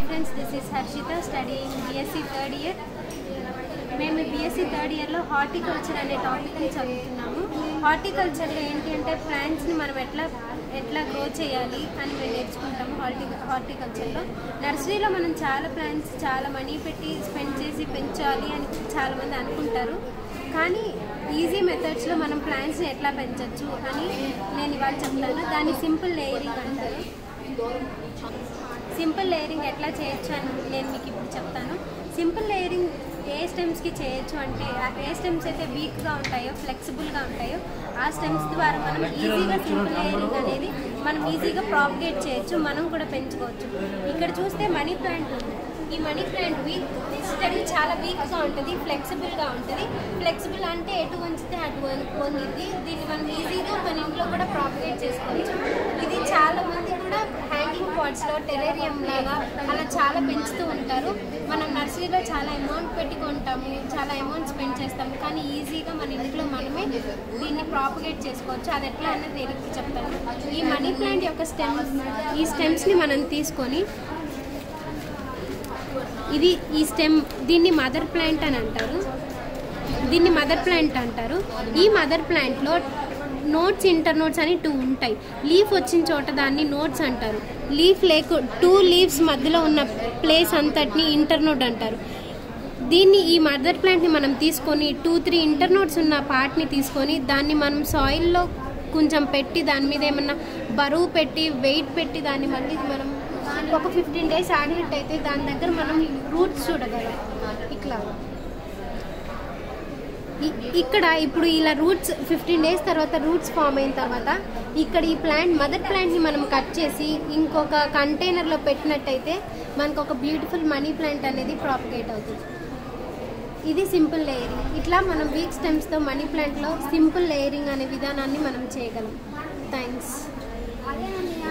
friends this is Harshitha studying BSc third year మేము BSc third ఇయర్లో horticulture అనే టాపిక్ని చదువుతున్నాము హార్టికల్చర్లో ఏంటి అంటే ప్లాంట్స్ని మనం ఎట్లా ఎట్లా గ్రో చేయాలి అని మేము నేర్చుకుంటాము హార్టి హార్టికల్చర్లో నర్సరీలో మనం చాలా ప్లాంట్స్ చాలా మనీ పెట్టి స్పెండ్ చేసి పెంచాలి అని చాలామంది అనుకుంటారు కానీ ఈజీ మెథడ్స్లో మనం ప్లాంట్స్ని ఎట్లా పెంచవచ్చు అని నేను ఇవాళ చెప్తాను దాన్ని సింపుల్ లేయరింగ్ అంటారు సింపుల్ లేయరింగ్ ఎట్లా చేయొచ్చు అని నేను మీకు ఇప్పుడు చెప్తాను సింపుల్ లేయరింగ్ ఏ స్టెమ్స్కి చేయొచ్చు అంటే ఆ ఏ స్టెమ్స్ అయితే వీక్గా ఉంటాయో ఫ్లెక్సిబుల్గా ఉంటాయో ఆ స్టెమ్స్ ద్వారా మనం ఈజీగా సింపుల్ లేయరింగ్ అనేది మనం ఈజీగా ప్రాపగేట్ చేయొచ్చు మనం కూడా పెంచుకోవచ్చు ఇక్కడ చూస్తే మనీ ప్లాంట్ ఉంది ఈ మనీ ప్లాంట్ వీక్ స్టెమ్ చాలా వీక్గా ఉంటుంది ఫ్లెక్సిబుల్గా ఉంటుంది ఫ్లెక్సిబుల్ అంటే ఎటు వంచితే అటు వంగిద్ది దీన్ని మనం ఈజీగా మన ఇంట్లో కూడా ప్రాపగేట్ చేసుకోవచ్చు ఇది చాలా మంది కూడా హ్యాంగింగ్ పాట్స్లో టెరేరియం లాగా అలా చాలా పెంచుతూ ఉంటారు మనం నర్సరీలో చాలా అమౌంట్ పెట్టి కొంటాము చాలా అమౌంట్ స్పెండ్ చేస్తాము కానీ ఈజీగా మన ఇంట్లో మనమే దీన్ని ప్రాపగేట్ చేసుకోవచ్చు అది ఎట్లా అనేది నేను ఇప్పుడు చెప్తాను ఈ మనీ ప్లాంట్ యొక్క స్టెమ్స్ ఈ స్టెమ్స్ని మనం తీసుకొని ఇది ఈ స్టెమ్ దీన్ని మదర్ ప్లాంట్ అని అంటారు దీన్ని మదర్ ప్లాంట్ అంటారు ఈ మదర్ ప్లాంట్లో నోట్స్ ఇంటర్ నోట్స్ అని టూ ఉంటాయి లీఫ్ వచ్చిన చోట దాన్ని నోట్స్ అంటారు లీఫ్ లేకు టూ లీవ్స్ మధ్యలో ఉన్న ప్లేస్ అంతటిని ఇంటర్ నోట్ అంటారు దీన్ని ఈ మదర్ ప్లాంట్ని మనం తీసుకొని టూ త్రీ ఇంటర్ నోట్స్ ఉన్న పార్ట్ని తీసుకొని దాన్ని మనం సాయిల్లో కొంచెం పెట్టి దాని మీద ఏమన్నా బరువు పెట్టి వెయిట్ పెట్టి దాన్ని మళ్ళీ మనం ఒక ఫిఫ్టీన్ డేస్ ఆడినట్టయితే దాని దగ్గర మనం రూట్స్ చూడగలం ఇట్లా ఇ- ఇక్కడ ఇప్పుడు ఇలా రూట్స్ ఫిఫ్టీన్ డేస్ తర్వాత రూట్స్ ఫామ్ అయిన తర్వాత ఇక్కడ ఈ ప్లాంట్ మదర్ ప్లాంట్ని మనం కట్ చేసి ఇంకొక కంటైనర్లో పెట్టినట్టయితే మనకు ఒక బ్యూటిఫుల్ మనీ ప్లాంట్ అనేది ప్రాపగేట్ అవుతుంది ఇది సింపుల్ లేయరింగ్ ఇట్లా మనం వీక్ స్టెమ్స్తో మనీ ప్లాంట్లో సింపుల్ లేయరింగ్ అనే విధానాన్ని మనం చేయగలం థ్యాంక్స్